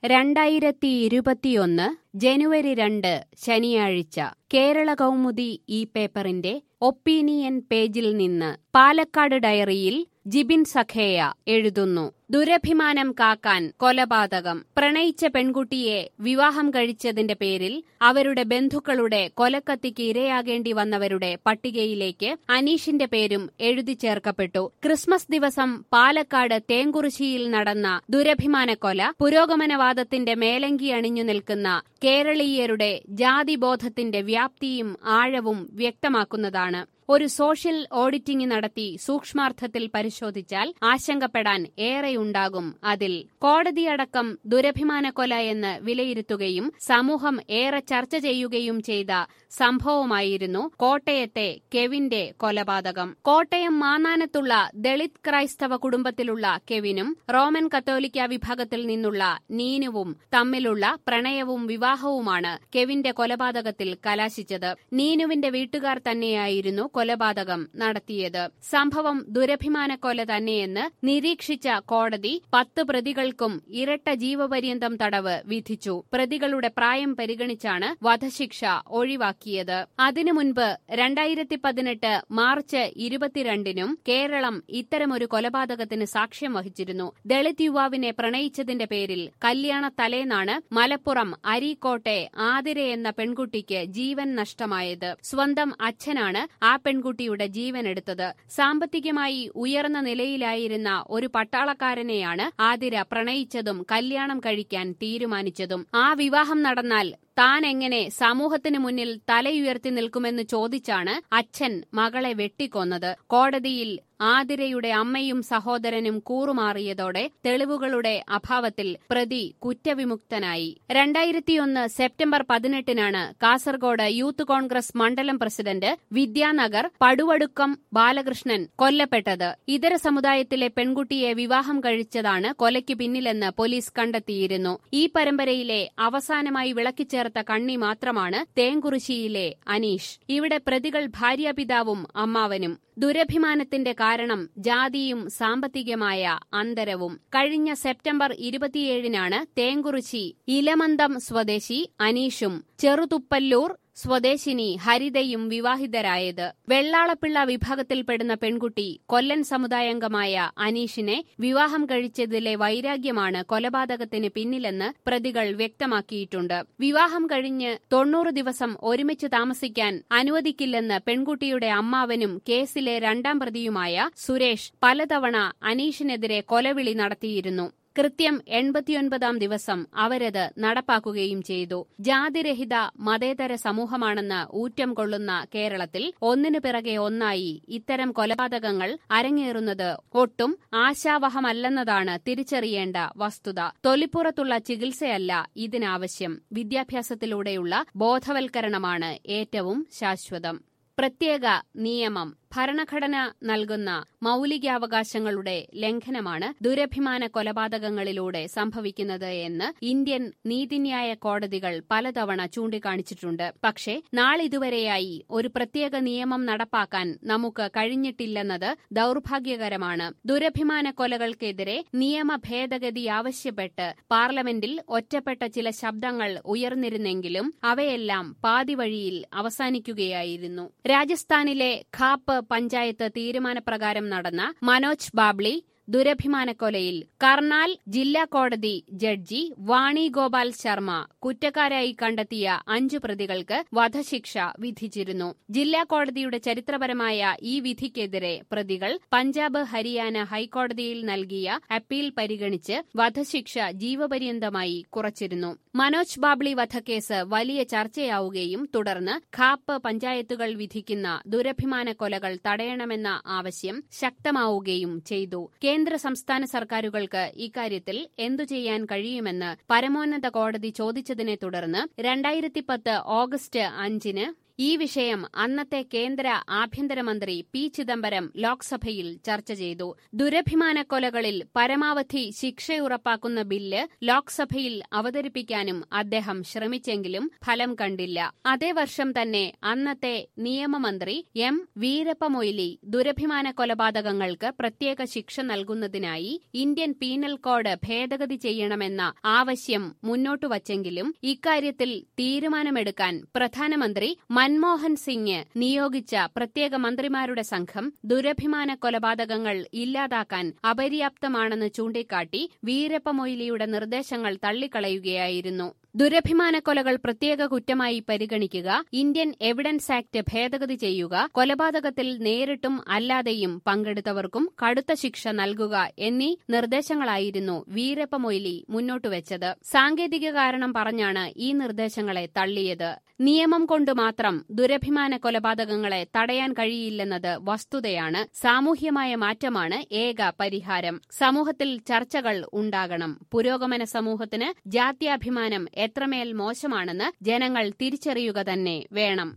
രണ്ടായിരത്തി ഇരുപത്തിയൊന്ന് ജനുവരി രണ്ട് ശനിയാഴ്ച കേരള കൗമുദി ഈ പേപ്പറിന്റെ ഒപ്പീനിയൻ പേജിൽ നിന്ന് പാലക്കാട് ഡയറിയിൽ ജിബിൻ സഖേയ എഴുതുന്നു ദുരഭിമാനം കാക്കാൻ കൊലപാതകം പ്രണയിച്ച പെൺകുട്ടിയെ വിവാഹം കഴിച്ചതിന്റെ പേരിൽ അവരുടെ ബന്ധുക്കളുടെ കൊലക്കത്തിക്ക് ഇരയാകേണ്ടി വന്നവരുടെ പട്ടികയിലേക്ക് അനീഷിന്റെ പേരും എഴുതി ചേർക്കപ്പെട്ടു ക്രിസ്മസ് ദിവസം പാലക്കാട് തേങ്കുറിശിയിൽ നടന്ന ദുരഭിമാന കൊല പുരോഗമനവാദത്തിന്റെ മേലങ്കി അണിഞ്ഞു നിൽക്കുന്ന കേരളീയരുടെ ജാതിബോധത്തിന്റെ വ്യാപ്തിയും ആഴവും വ്യക്തമാക്കുന്നതാണ് ഒരു സോഷ്യൽ ഓഡിറ്റിംഗ് നടത്തി സൂക്ഷ്മാർത്ഥത്തിൽ പരിശോധിച്ചാൽ ആശങ്കപ്പെടാൻ ഏറെയുണ്ടാകും അതിൽ കോടതിയടക്കം ദുരഭിമാന കൊല എന്ന് വിലയിരുത്തുകയും സമൂഹം ഏറെ ചർച്ച ചെയ്യുകയും ചെയ്ത സംഭവമായിരുന്നു കോട്ടയത്തെ കെവിന്റെ കൊലപാതകം കോട്ടയം മാന്നാനത്തുള്ള ദളിത് ക്രൈസ്തവ കുടുംബത്തിലുള്ള കെവിനും റോമൻ കത്തോലിക്ക വിഭാഗത്തിൽ നിന്നുള്ള നീനുവും തമ്മിലുള്ള പ്രണയവും വിവാഹവുമാണ് കെവിന്റെ കൊലപാതകത്തിൽ കലാശിച്ചത് നീനുവിന്റെ വീട്ടുകാർ തന്നെയായിരുന്നു കൊലപാതകം നടത്തിയത് സംഭവം ദുരഭിമാന കൊല തന്നെയെന്ന് നിരീക്ഷിച്ച കോടതി പത്ത് പ്രതികൾക്കും ഇരട്ട ജീവപര്യന്തം തടവ് വിധിച്ചു പ്രതികളുടെ പ്രായം പരിഗണിച്ചാണ് വധശിക്ഷ ഒഴിവാക്കിയത് അതിനു മുൻപ് രണ്ടായിരത്തി പതിനെട്ട് മാർച്ച് ഇരുപത്തിരണ്ടിനും കേരളം ഇത്തരമൊരു കൊലപാതകത്തിന് സാക്ഷ്യം വഹിച്ചിരുന്നു ദളിത് യുവാവിനെ പ്രണയിച്ചതിന്റെ പേരിൽ കല്യാണ തലേന്നാണ് മലപ്പുറം അരീക്കോട്ടെ ആതിര എന്ന പെൺകുട്ടിക്ക് ജീവൻ നഷ്ടമായത് സ്വന്തം അച്ഛനാണ് ആ പെൺകുട്ടിയുടെ ജീവനെടുത്തത് സാമ്പത്തികമായി ഉയർന്ന നിലയിലായിരുന്ന ഒരു പട്ടാളക്കാരനെയാണ് ആതിര പ്രണയിച്ചതും കല്യാണം കഴിക്കാൻ തീരുമാനിച്ചതും ആ വിവാഹം നടന്നാൽ താൻ എങ്ങനെ സമൂഹത്തിന് മുന്നിൽ തലയുയർത്തി നിൽക്കുമെന്ന് ചോദിച്ചാണ് അച്ഛൻ മകളെ വെട്ടിക്കൊന്നത് കോടതിയിൽ ആതിരയുടെ അമ്മയും സഹോദരനും കൂറുമാറിയതോടെ തെളിവുകളുടെ അഭാവത്തിൽ പ്രതി കുറ്റവിമുക്തനായി രണ്ടായിരത്തിയൊന്ന് സെപ്റ്റംബർ പതിനെട്ടിനാണ് കാസർഗോഡ് യൂത്ത് കോൺഗ്രസ് മണ്ഡലം പ്രസിഡന്റ് വിദ്യാനഗർ പടുവടുക്കം ബാലകൃഷ്ണൻ കൊല്ലപ്പെട്ടത് ഇതര സമുദായത്തിലെ പെൺകുട്ടിയെ വിവാഹം കഴിച്ചതാണ് കൊലയ്ക്ക് പിന്നിലെന്ന് പോലീസ് കണ്ടെത്തിയിരുന്നു ഈ പരമ്പരയിലെ അവസാനമായി വിളക്കിച്ചേർത്ത കണ്ണി മാത്രമാണ് തേങ്കുറിശിയിലെ അനീഷ് ഇവിടെ പ്രതികൾ ഭാര്യാപിതാവും അമ്മാവനും ദുരഭിമാനത്തിന്റെ കാരണം ജാതിയും സാമ്പത്തികമായ അന്തരവും കഴിഞ്ഞ സെപ്റ്റംബർ ഇരുപത്തിയേഴിനാണ് തേങ്കുറിശി ഇലമന്തം സ്വദേശി അനീഷും ചെറുതുപ്പല്ലൂർ സ്വദേശിനി ഹരിതയും വിവാഹിതരായത് വെള്ളാളപ്പിള്ള വിഭാഗത്തിൽപ്പെടുന്ന പെൺകുട്ടി കൊല്ലൻ സമുദായാംഗമായ അനീഷിനെ വിവാഹം കഴിച്ചതിലെ വൈരാഗ്യമാണ് കൊലപാതകത്തിന് പിന്നിലെന്ന് പ്രതികൾ വ്യക്തമാക്കിയിട്ടുണ്ട് വിവാഹം കഴിഞ്ഞ് തൊണ്ണൂറ് ദിവസം ഒരുമിച്ച് താമസിക്കാൻ അനുവദിക്കില്ലെന്ന് പെൺകുട്ടിയുടെ അമ്മാവനും കേസിലെ രണ്ടാം പ്രതിയുമായ സുരേഷ് പലതവണ അനീഷിനെതിരെ കൊലവിളി നടത്തിയിരുന്നു കൃത്യം എൺപത്തിയൊൻപതാം ദിവസം അവരത് നടപ്പാക്കുകയും ചെയ്തു ജാതിരഹിത മതേതര സമൂഹമാണെന്ന് ഊറ്റം കൊള്ളുന്ന കേരളത്തിൽ ഒന്നിനു പിറകെ ഒന്നായി ഇത്തരം കൊലപാതകങ്ങൾ അരങ്ങേറുന്നത് ഒട്ടും ആശാവഹമല്ലെന്നതാണ് തിരിച്ചറിയേണ്ട വസ്തുത തൊലിപ്പുറത്തുള്ള ചികിത്സയല്ല ഇതിനാവശ്യം വിദ്യാഭ്യാസത്തിലൂടെയുള്ള ബോധവൽക്കരണമാണ് ഏറ്റവും ശാശ്വതം പ്രത്യേക നിയമം ഭരണഘടന നൽകുന്ന മൌലികാവകാശങ്ങളുടെ ലംഘനമാണ് ദുരഭിമാന കൊലപാതകങ്ങളിലൂടെ സംഭവിക്കുന്നത് എന്ന് ഇന്ത്യൻ നീതിന്യായ കോടതികൾ പലതവണ ചൂണ്ടിക്കാണിച്ചിട്ടുണ്ട് പക്ഷേ നാളിതുവരെയായി ഒരു പ്രത്യേക നിയമം നടപ്പാക്കാൻ നമുക്ക് കഴിഞ്ഞിട്ടില്ലെന്നത് ദൌർഭാഗ്യകരമാണ് ദുരഭിമാന കൊലകൾക്കെതിരെ നിയമ ഭേദഗതി ആവശ്യപ്പെട്ട് പാർലമെന്റിൽ ഒറ്റപ്പെട്ട ചില ശബ്ദങ്ങൾ ഉയർന്നിരുന്നെങ്കിലും അവയെല്ലാം പാതിവഴിയിൽ അവസാനിക്കുകയായിരുന്നു രാജസ്ഥാനിലെ ഖാപ്പ് പഞ്ചായത്ത് തീരുമാനപ്രകാരം നടന്ന മനോജ് ബാബ്ലി ദുരഭിമാനക്കൊലയിൽ കർണാൽ ജില്ലാ കോടതി ജഡ്ജി വാണി ഗോപാൽ ശർമ്മ കുറ്റക്കാരായി കണ്ടെത്തിയ അഞ്ചു പ്രതികൾക്ക് വധശിക്ഷ വിധിച്ചിരുന്നു ജില്ലാ കോടതിയുടെ ചരിത്രപരമായ ഈ വിധിക്കെതിരെ പ്രതികൾ പഞ്ചാബ് ഹരിയാന ഹൈക്കോടതിയിൽ നൽകിയ അപ്പീൽ പരിഗണിച്ച് വധശിക്ഷ ജീവപര്യന്തമായി കുറച്ചിരുന്നു മനോജ് ബാബ്ലി വധക്കേസ് വലിയ ചർച്ചയാവുകയും തുടർന്ന് ഖാപ്പ് പഞ്ചായത്തുകൾ വിധിക്കുന്ന ദുരഭിമാന കൊലകൾ തടയണമെന്ന ആവശ്യം ശക്തമാവുകയും ചെയ്തു കേന്ദ്ര സംസ്ഥാന സർക്കാരുകൾക്ക് ഇക്കാര്യത്തിൽ എന്തു ചെയ്യാൻ കഴിയുമെന്ന് പരമോന്നത കോടതി ചോദിച്ചതിനെ തുടർന്ന് രണ്ടായിരത്തി പത്ത് ഓഗസ്റ്റ് അഞ്ചിന് ഈ വിഷയം അന്നത്തെ കേന്ദ്ര ആഭ്യന്തരമന്ത്രി പി ചിദംബരം ലോക്സഭയിൽ ചർച്ച ചെയ്തു ദുരഭിമാന കൊലകളിൽ പരമാവധി ശിക്ഷയുറപ്പാക്കുന്ന ബില്ല് ലോക്സഭയിൽ അവതരിപ്പിക്കാനും അദ്ദേഹം ശ്രമിച്ചെങ്കിലും ഫലം കണ്ടില്ല അതേ വർഷം തന്നെ അന്നത്തെ നിയമമന്ത്രി എം വീരപ്പ മൊയ്ലി ദുരഭിമാന കൊലപാതകങ്ങൾക്ക് പ്രത്യേക ശിക്ഷ നൽകുന്നതിനായി ഇന്ത്യൻ പീനൽ കോഡ് ഭേദഗതി ചെയ്യണമെന്ന ആവശ്യം മുന്നോട്ടു വച്ചെങ്കിലും ഇക്കാര്യത്തിൽ തീരുമാനമെടുക്കാൻ പ്രധാനമന്ത്രി മൻമോഹൻ സിംഗ് നിയോഗിച്ച പ്രത്യേക മന്ത്രിമാരുടെ സംഘം ദുരഭിമാന കൊലപാതകങ്ങൾ ഇല്ലാതാക്കാൻ അപര്യാപ്തമാണെന്ന് ചൂണ്ടിക്കാട്ടി വീരപ്പ മൊയ്ലിയുടെ നിർദ്ദേശങ്ങൾ തള്ളിക്കളയുകയായിരുന്നു ദുരഭിമാന കൊലകൾ പ്രത്യേക കുറ്റമായി പരിഗണിക്കുക ഇന്ത്യൻ എവിഡൻസ് ആക്ട് ഭേദഗതി ചെയ്യുക കൊലപാതകത്തിൽ നേരിട്ടും അല്ലാതെയും പങ്കെടുത്തവർക്കും കടുത്ത ശിക്ഷ നൽകുക എന്നീ നിർദ്ദേശങ്ങളായിരുന്നു വീരപ്പ മൊയ്ലി മുന്നോട്ടുവച്ചത് സാങ്കേതിക കാരണം പറഞ്ഞാണ് ഈ നിർദ്ദേശങ്ങളെ തള്ളിയത് നിയമം കൊണ്ട് മാത്രം ദുരഭിമാന കൊലപാതകങ്ങളെ തടയാൻ കഴിയില്ലെന്നത് വസ്തുതയാണ് സാമൂഹ്യമായ മാറ്റമാണ് ഏക പരിഹാരം സമൂഹത്തിൽ ചർച്ചകൾ ഉണ്ടാകണം പുരോഗമന സമൂഹത്തിന് ജാത്യാഭിമാനം എത്രമേൽ മോശമാണെന്ന് ജനങ്ങൾ തിരിച്ചറിയുക തന്നെ വേണം